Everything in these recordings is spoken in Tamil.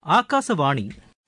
ஆகாசவாணி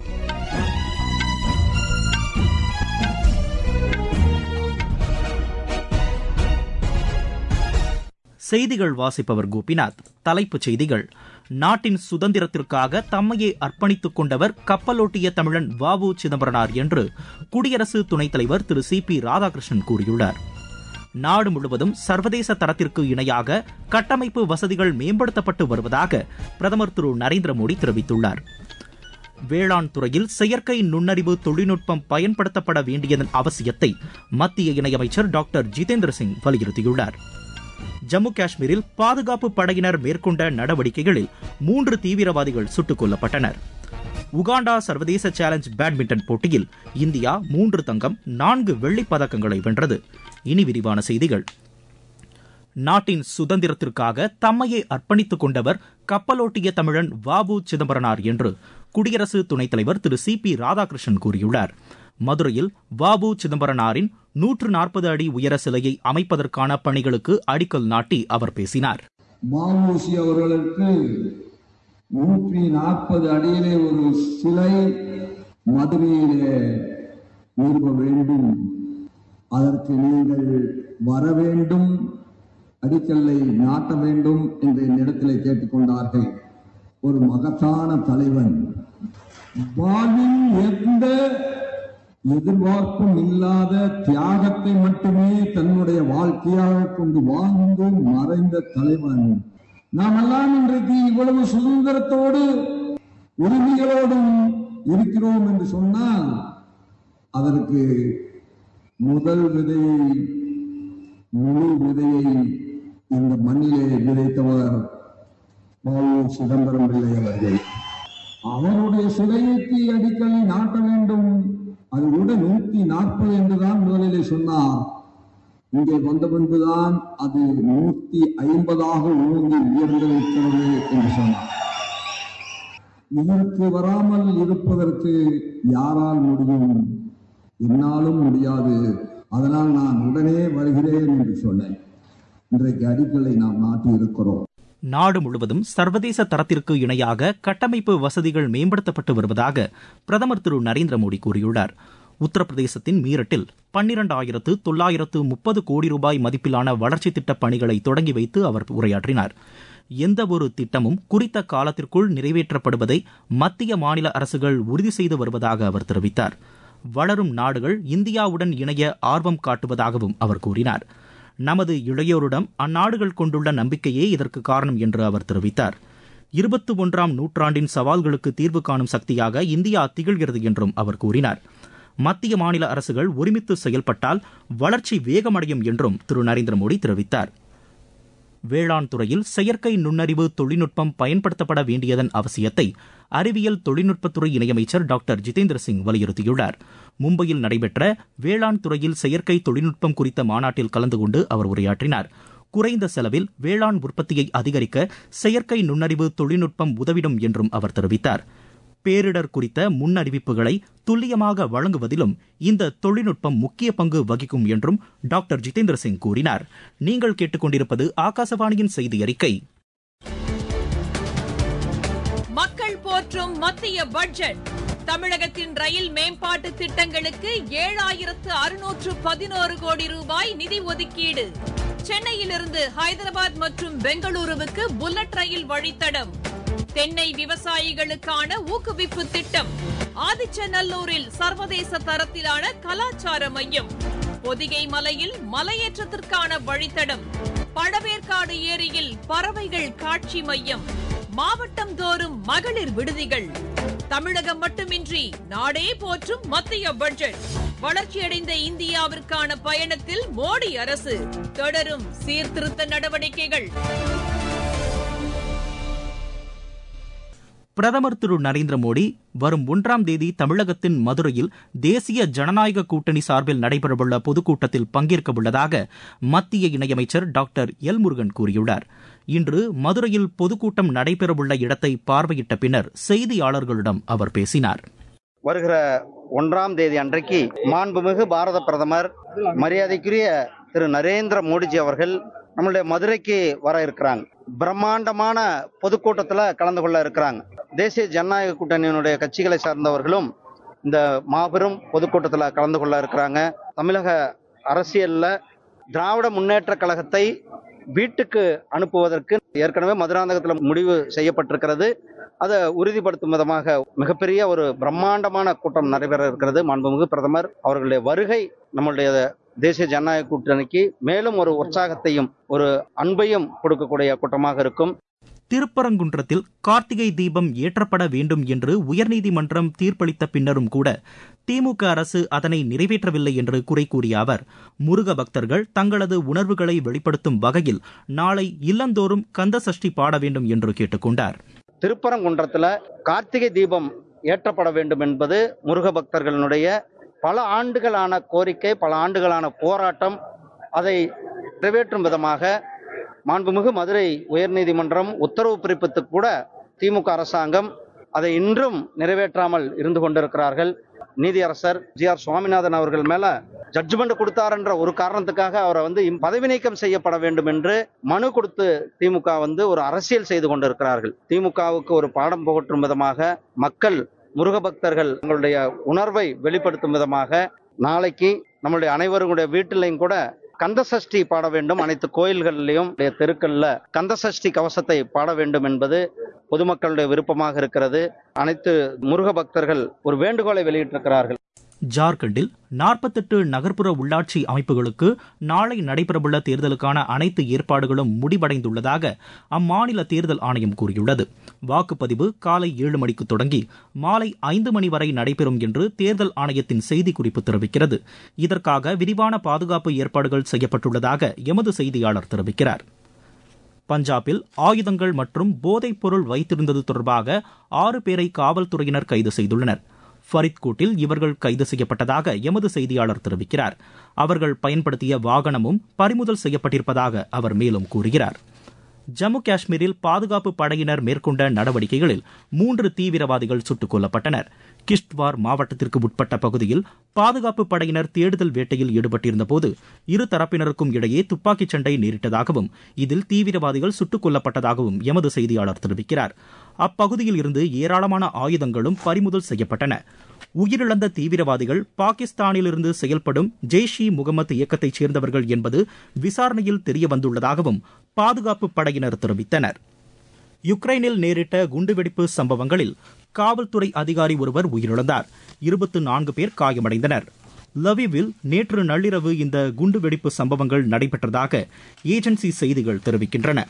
செய்திகள் வாசிப்பவர் கோபிநாத் தலைப்புச் செய்திகள் நாட்டின் சுதந்திரத்திற்காக தம்மையே அர்ப்பணித்துக் கொண்டவர் கப்பலோட்டிய தமிழன் வ உ சிதம்பரனார் என்று குடியரசு துணைத் தலைவர் திரு சி பி ராதாகிருஷ்ணன் கூறியுள்ளார் நாடு முழுவதும் சர்வதேச தரத்திற்கு இணையாக கட்டமைப்பு வசதிகள் மேம்படுத்தப்பட்டு வருவதாக பிரதமர் திரு நரேந்திர மோடி தெரிவித்துள்ளார் வேளாண் துறையில் செயற்கை நுண்ணறிவு தொழில்நுட்பம் பயன்படுத்தப்பட வேண்டியதன் அவசியத்தை மத்திய இணையமைச்சர் டாக்டர் ஜிதேந்திர சிங் வலியுறுத்தியுள்ளார் ஜம்மு காஷ்மீரில் பாதுகாப்பு படையினர் மேற்கொண்ட நடவடிக்கைகளில் மூன்று தீவிரவாதிகள் சுட்டுக் கொல்லப்பட்டனர் உகாண்டா சர்வதேச சேலஞ்ச் பேட்மிண்டன் போட்டியில் இந்தியா மூன்று தங்கம் நான்கு வெள்ளிப் பதக்கங்களை வென்றது இனி விரிவான செய்திகள் நாட்டின் சுதந்திரத்திற்காக தம்மையே அர்ப்பணித்துக் கொண்டவர் கப்பலோட்டிய தமிழன் வ உ சிதம்பரனார் என்று குடியரசு துணைத் தலைவர் திரு சி பி ராதாகிருஷ்ணன் கூறியுள்ளார் மதுரையில் வ உ சிதம்பரனாரின் நூற்று நாற்பது அடி உயர சிலையை அமைப்பதற்கான பணிகளுக்கு அடிக்கல் நாட்டி அவர் பேசினார் மாவூசி அவர்களுக்கு நூற்றி நாற்பது அடியிலே ஒரு சிலை மதுரையிலே நிறுவ வேண்டும் அதற்கு நீங்கள் வர வேண்டும் அடிக்கல்லை நாட்ட வேண்டும் என்று என்னிடத்திலே கேட்டுக்கொண்டார்கள் ஒரு மகத்தான தலைவன் வாழ்வில் எந்த எதிர்பார்ப்பும் இல்லாத தியாகத்தை மட்டுமே தன்னுடைய வாழ்க்கையாக கொண்டு வாழ்ந்து மறைந்த தலைவன் நாம் எல்லாம் இன்றைக்கு இவ்வளவு சுதந்திரத்தோடு உரிமைகளோடும் இருக்கிறோம் என்று சொன்னால் அதற்கு முதல் விதையை முழு விதையை இந்த மண்ணிலே விதைத்தவர் பாபு சிதம்பரம் பிள்ளை அவர்கள் அவருடைய சிலைக்கு அடிக்கலை நாட்ட வேண்டும் அது கூட நூத்தி நாற்பது என்றுதான் முதலிலே சொன்னார் இங்கே வந்த பின்புதான் அது நூத்தி ஐம்பதாக ஓங்கி உயர்ந்திருக்கிறது என்று சொன்னார் இதற்கு வராமல் இருப்பதற்கு யாரால் முடியும் என்னாலும் முடியாது அதனால் நான் உடனே வருகிறேன் என்று சொன்னேன் இன்றைக்கு அடிக்கலை நாம் நாட்டி இருக்கிறோம் நாடு முழுவதும் சர்வதேச தரத்திற்கு இணையாக கட்டமைப்பு வசதிகள் மேம்படுத்தப்பட்டு வருவதாக பிரதமர் திரு நரேந்திர மோடி கூறியுள்ளார் உத்தரப்பிரதேசத்தின் மீரட்டில் பன்னிரண்டாயிரத்து தொள்ளாயிரத்து முப்பது கோடி ரூபாய் மதிப்பிலான வளர்ச்சித் திட்டப் பணிகளை தொடங்கி வைத்து அவர் உரையாற்றினார் எந்தவொரு திட்டமும் குறித்த காலத்திற்குள் நிறைவேற்றப்படுவதை மத்திய மாநில அரசுகள் உறுதி செய்து வருவதாக அவர் தெரிவித்தார் வளரும் நாடுகள் இந்தியாவுடன் இணைய ஆர்வம் காட்டுவதாகவும் அவர் கூறினார் நமது இளையோரிடம் அந்நாடுகள் கொண்டுள்ள நம்பிக்கையே இதற்கு காரணம் என்று அவர் தெரிவித்தார் இருபத்தி ஒன்றாம் நூற்றாண்டின் சவால்களுக்கு தீர்வு காணும் சக்தியாக இந்தியா திகழ்கிறது என்றும் அவர் கூறினார் மத்திய மாநில அரசுகள் ஒருமித்து செயல்பட்டால் வளர்ச்சி வேகமடையும் என்றும் திரு நரேந்திர மோடி தெரிவித்தார் வேளாண் துறையில் செயற்கை நுண்ணறிவு தொழில்நுட்பம் பயன்படுத்தப்பட வேண்டியதன் அவசியத்தை அறிவியல் தொழில்நுட்பத்துறை இணையமைச்சர் டாக்டர் ஜிதேந்திர சிங் வலியுறுத்தியுள்ளார் மும்பையில் நடைபெற்ற வேளாண் துறையில் செயற்கை தொழில்நுட்பம் குறித்த மாநாட்டில் கலந்து கொண்டு அவர் உரையாற்றினார் குறைந்த செலவில் வேளாண் உற்பத்தியை அதிகரிக்க செயற்கை நுண்ணறிவு தொழில்நுட்பம் உதவிடும் என்றும் அவர் தெரிவித்தார் பேரிடர் குறித்த முன்னறிவிப்புகளை துல்லியமாக வழங்குவதிலும் இந்த தொழில்நுட்பம் முக்கிய பங்கு வகிக்கும் என்றும் டாக்டர் ஜிதேந்திர சிங் கூறினார் நீங்கள் கேட்டுக்கொண்டிருப்பது ஆகாசவாணியின் செய்தி அறிக்கை மக்கள் போற்றும் மத்திய பட்ஜெட் தமிழகத்தின் ரயில் மேம்பாட்டு திட்டங்களுக்கு ஏழாயிரத்து அறுநூற்று பதினோரு கோடி ரூபாய் நிதி ஒதுக்கீடு சென்னையிலிருந்து ஹைதராபாத் மற்றும் பெங்களூருவுக்கு புல்லட் ரயில் வழித்தடம் தென்னை விவசாயிகளுக்கான ஊக்குவிப்பு திட்டம் ஆதிச்சநல்லூரில் சர்வதேச தரத்திலான கலாச்சார மையம் பொதிகை மலையில் மலையேற்றத்திற்கான வழித்தடம் பழவேற்காடு ஏரியில் பறவைகள் காட்சி மையம் மாவட்டம் தோறும் மகளிர் விடுதிகள் தமிழகம் மட்டுமின்றி நாடே போற்றும் மத்திய பட்ஜெட் வளர்ச்சியடைந்த இந்தியாவிற்கான பயணத்தில் மோடி அரசு தொடரும் சீர்திருத்த நடவடிக்கைகள் பிரதமர் திரு நரேந்திர மோடி வரும் ஒன்றாம் தேதி தமிழகத்தின் மதுரையில் தேசிய ஜனநாயக கூட்டணி சார்பில் நடைபெறவுள்ள பொதுக்கூட்டத்தில் பங்கேற்க உள்ளதாக மத்திய இணையமைச்சர் டாக்டர் எல் முருகன் கூறியுள்ளார் இன்று மதுரையில் பொதுக்கூட்டம் நடைபெறவுள்ள இடத்தை பார்வையிட்ட பின்னர் செய்தியாளர்களிடம் அவர் பேசினார் வருகிற ஒன்றாம் தேதி அன்றைக்கு மாண்புமிகு பாரத பிரதமர் மரியாதைக்குரிய திரு நரேந்திர மோடிஜி அவர்கள் நம்மளுடைய மதுரைக்கு வர இருக்கிறாங்க பிரம்மாண்டமான பொதுக்கூட்டத்தில் கலந்து கொள்ள இருக்கிறாங்க தேசிய ஜனநாயக கூட்டணியினுடைய கட்சிகளை சார்ந்தவர்களும் இந்த மாபெரும் பொதுக்கூட்டத்தில் கலந்து கொள்ள இருக்கிறாங்க தமிழக அரசியலில் திராவிட முன்னேற்ற கழகத்தை வீட்டுக்கு அனுப்புவதற்கு ஏற்கனவே மதுராந்தகத்தில் முடிவு செய்யப்பட்டிருக்கிறது அதை உறுதிப்படுத்தும் விதமாக மிகப்பெரிய ஒரு பிரம்மாண்டமான கூட்டம் நடைபெற இருக்கிறது மாண்புமிகு பிரதமர் அவர்களுடைய வருகை நம்மளுடைய தேசிய ஜனநாயக கூட்டணிக்கு மேலும் ஒரு உற்சாகத்தையும் ஒரு அன்பையும் கொடுக்கக்கூடிய கூட்டமாக இருக்கும் திருப்பரங்குன்றத்தில் கார்த்திகை தீபம் ஏற்றப்பட வேண்டும் என்று உயர்நீதிமன்றம் தீர்ப்பளித்த பின்னரும் கூட திமுக அரசு அதனை நிறைவேற்றவில்லை என்று குறை கூறிய அவர் முருக பக்தர்கள் தங்களது உணர்வுகளை வெளிப்படுத்தும் வகையில் நாளை இல்லந்தோறும் கந்த சஷ்டி பாட வேண்டும் என்று கேட்டுக்கொண்டார் திருப்பரங்குன்றத்தில் கார்த்திகை தீபம் ஏற்றப்பட வேண்டும் என்பது முருக பக்தர்களுடைய பல ஆண்டுகளான கோரிக்கை பல ஆண்டுகளான போராட்டம் அதை நிறைவேற்றும் விதமாக மாண்புமிகு மதுரை உயர்நீதிமன்றம் உத்தரவு பிறப்பித்து கூட திமுக அரசாங்கம் அதை இன்றும் நிறைவேற்றாமல் இருந்து கொண்டிருக்கிறார்கள் நீதியரசர் ஜி ஆர் சுவாமிநாதன் அவர்கள் மேல ஜட்ஜ்மெண்ட் கொடுத்தாருன்ற ஒரு காரணத்துக்காக அவரை வந்து பதவி நீக்கம் செய்யப்பட வேண்டும் என்று மனு கொடுத்து திமுக வந்து ஒரு அரசியல் செய்து கொண்டிருக்கிறார்கள் திமுகவுக்கு ஒரு பாடம் புகற்றும் விதமாக மக்கள் முருக பக்தர்கள் தங்களுடைய உணர்வை வெளிப்படுத்தும் விதமாக நாளைக்கு நம்மளுடைய அனைவருடைய வீட்டிலையும் கூட கந்தசஷ்டி பாட வேண்டும் அனைத்து கோயில்களிலையும் தெருக்கள்ல கந்தசஷ்டி கவசத்தை பாட வேண்டும் என்பது பொதுமக்களுடைய விருப்பமாக இருக்கிறது அனைத்து முருக பக்தர்கள் ஒரு வேண்டுகோளை வெளியிட்டிருக்கிறார்கள் ஜார்க்கண்டில் நாற்பத்தெட்டு நகர்ப்புற உள்ளாட்சி அமைப்புகளுக்கு நாளை நடைபெறவுள்ள தேர்தலுக்கான அனைத்து ஏற்பாடுகளும் முடிவடைந்துள்ளதாக அம்மாநில தேர்தல் ஆணையம் கூறியுள்ளது வாக்குப்பதிவு காலை ஏழு மணிக்கு தொடங்கி மாலை ஐந்து மணி வரை நடைபெறும் என்று தேர்தல் ஆணையத்தின் செய்திக்குறிப்பு தெரிவிக்கிறது இதற்காக விரிவான பாதுகாப்பு ஏற்பாடுகள் செய்யப்பட்டுள்ளதாக எமது செய்தியாளர் தெரிவிக்கிறார் பஞ்சாபில் ஆயுதங்கள் மற்றும் போதைப் பொருள் வைத்திருந்தது தொடர்பாக ஆறு பேரை காவல்துறையினர் கைது செய்துள்ளனர் ஃபரித்கோட்டில் இவர்கள் கைது செய்யப்பட்டதாக எமது செய்தியாளர் தெரிவிக்கிறார் அவர்கள் பயன்படுத்திய வாகனமும் பறிமுதல் செய்யப்பட்டிருப்பதாக அவர் மேலும் கூறுகிறார் ஜம்மு காஷ்மீரில் பாதுகாப்பு படையினர் மேற்கொண்ட நடவடிக்கைகளில் மூன்று தீவிரவாதிகள் சுட்டுக் கொல்லப்பட்டனர் கிஷ்ட்வார் மாவட்டத்திற்கு உட்பட்ட பகுதியில் பாதுகாப்பு படையினர் தேடுதல் வேட்டையில் ஈடுபட்டிருந்தபோது இரு தரப்பினருக்கும் இடையே துப்பாக்கிச் சண்டை நேரிட்டதாகவும் இதில் தீவிரவாதிகள் சுட்டுக் கொல்லப்பட்டதாகவும் எமது செய்தியாளர் தெரிவிக்கிறார் அப்பகுதியில் இருந்து ஏராளமான ஆயுதங்களும் பறிமுதல் செய்யப்பட்டன உயிரிழந்த தீவிரவாதிகள் பாகிஸ்தானிலிருந்து செயல்படும் ஜெய்ஷ் இ முகமது இயக்கத்தைச் சேர்ந்தவர்கள் என்பது விசாரணையில் தெரியவந்துள்ளதாகவும் பாதுகாப்பு படையினர் தெரிவித்தனர் யுக்ரைனில் நேரிட்ட குண்டுவெடிப்பு சம்பவங்களில் காவல்துறை அதிகாரி ஒருவர் உயிரிழந்தார் இருபத்து நான்கு பேர் காயமடைந்தனர் லவிவில் நேற்று நள்ளிரவு இந்த குண்டுவெடிப்பு சம்பவங்கள் நடைபெற்றதாக ஏஜென்சி செய்திகள் தெரிவிக்கின்றன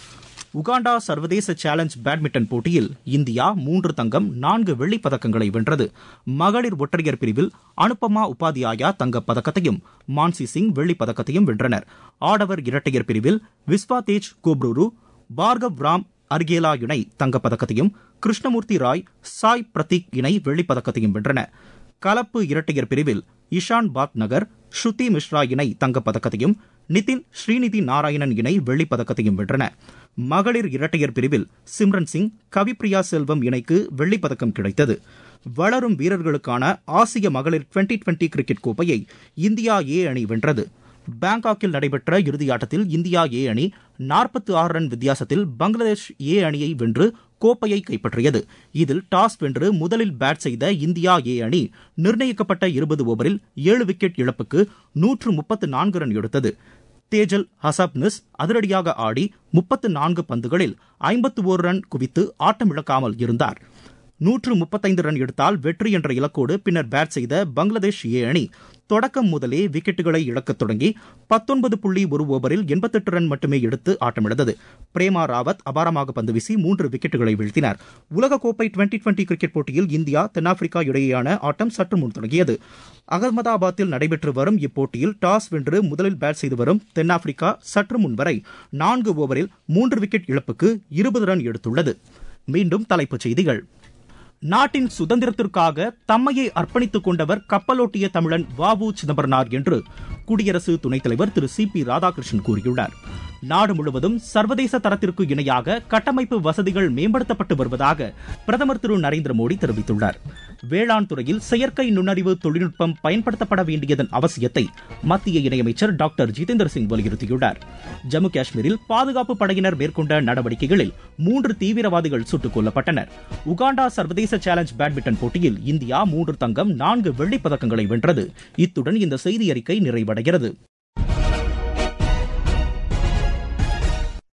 உகாண்டா சர்வதேச சேலஞ்ச் பேட்மிண்டன் போட்டியில் இந்தியா மூன்று தங்கம் நான்கு வெள்ளிப் பதக்கங்களை வென்றது மகளிர் ஒற்றையர் பிரிவில் அனுபமா உபாத்யாயா தங்கப் பதக்கத்தையும் மான்சி சிங் வெள்ளிப் பதக்கத்தையும் வென்றனர் ஆடவர் இரட்டையர் பிரிவில் விஸ்வா தேஜ் கோப்ரூரு பார்கவ் ராம் அர்கேலா இணை தங்கப் பதக்கத்தையும் கிருஷ்ணமூர்த்தி ராய் சாய் பிரதீக் இணை வெள்ளிப் பதக்கத்தையும் வென்றன கலப்பு இரட்டையர் பிரிவில் இஷான் பாத் நகர் ஸ்ருதி மிஸ்ரா இணை தங்கப் பதக்கத்தையும் நிதின் ஸ்ரீநிதி நாராயணன் இணை வெள்ளிப் பதக்கத்தையும் வென்றன மகளிர் இரட்டையர் பிரிவில் சிம்ரன் சிங் கவிப்ரியா செல்வம் இணைக்கு வெள்ளிப் பதக்கம் கிடைத்தது வளரும் வீரர்களுக்கான ஆசிய மகளிர் டுவெண்டி டுவெண்டி கிரிக்கெட் கோப்பையை இந்தியா ஏ அணி வென்றது பாங்காக்கில் நடைபெற்ற இறுதியாட்டத்தில் இந்தியா ஏ அணி நாற்பத்தி ஆறு ரன் வித்தியாசத்தில் பங்களாதேஷ் ஏ அணியை வென்று கோப்பையை கைப்பற்றியது இதில் டாஸ் வென்று முதலில் பேட் செய்த இந்தியா ஏ அணி நிர்ணயிக்கப்பட்ட இருபது ஓவரில் ஏழு விக்கெட் இழப்புக்கு நூற்று முப்பத்து நான்கு ரன் எடுத்தது தேஜல் ஹசாப்னிஸ் அதிரடியாக ஆடி முப்பத்து நான்கு பந்துகளில் ஐம்பத்து ஓரு ரன் குவித்து ஆட்டமிழக்காமல் இருந்தார் நூற்று முப்பத்தைந்து ரன் எடுத்தால் வெற்றி என்ற இலக்கோடு பின்னர் பேட் செய்த பங்களாதேஷ் ஏ அணி தொடக்கம் முதலே விக்கெட்டுகளை இழக்கத் தொடங்கி பத்தொன்பது புள்ளி ஒரு ஓவரில் எண்பத்தெட்டு ரன் மட்டுமே எடுத்து ஆட்டமிழந்தது பிரேமா ராவத் அபாரமாக பந்து வீசி மூன்று விக்கெட்டுகளை வீழ்த்தினார் உலகக்கோப்பை டுவெண்டி டுவெண்டி கிரிக்கெட் போட்டியில் இந்தியா தென்னாப்பிரிக்கா இடையேயான ஆட்டம் சற்று முன் தொடங்கியது அகமதாபாத்தில் நடைபெற்று வரும் இப்போட்டியில் டாஸ் வென்று முதலில் பேட் செய்து வரும் தென்னாப்பிரிக்கா சற்று முன் வரை நான்கு ஓவரில் மூன்று விக்கெட் இழப்புக்கு இருபது ரன் எடுத்துள்ளது மீண்டும் தலைப்புச் செய்திகள் நாட்டின் சுதந்திரத்திற்காக தம்மையை அர்ப்பணித்துக் கொண்டவர் கப்பலோட்டிய தமிழன் வாவு சிதம்பரனார் என்று குடியரசு துணைத் தலைவர் திரு சி பி ராதாகிருஷ்ணன் கூறியுள்ளார் நாடு முழுவதும் சர்வதேச தரத்திற்கு இணையாக கட்டமைப்பு வசதிகள் மேம்படுத்தப்பட்டு வருவதாக பிரதமர் திரு நரேந்திர மோடி தெரிவித்துள்ளார் வேளாண் துறையில் செயற்கை நுண்ணறிவு தொழில்நுட்பம் பயன்படுத்தப்பட வேண்டியதன் அவசியத்தை மத்திய இணையமைச்சர் டாக்டர் ஜிதேந்திர சிங் வலியுறுத்தியுள்ளார் ஜம்மு காஷ்மீரில் பாதுகாப்பு படையினர் மேற்கொண்ட நடவடிக்கைகளில் மூன்று தீவிரவாதிகள் சுட்டுக் கொல்லப்பட்டனர் உகாண்டா சர்வதேச சேலஞ்ச் பேட்மிண்டன் போட்டியில் இந்தியா மூன்று தங்கம் நான்கு வெள்ளிப் பதக்கங்களை வென்றது இத்துடன் இந்த செய்தி அறிக்கை நிறைவடைகிறது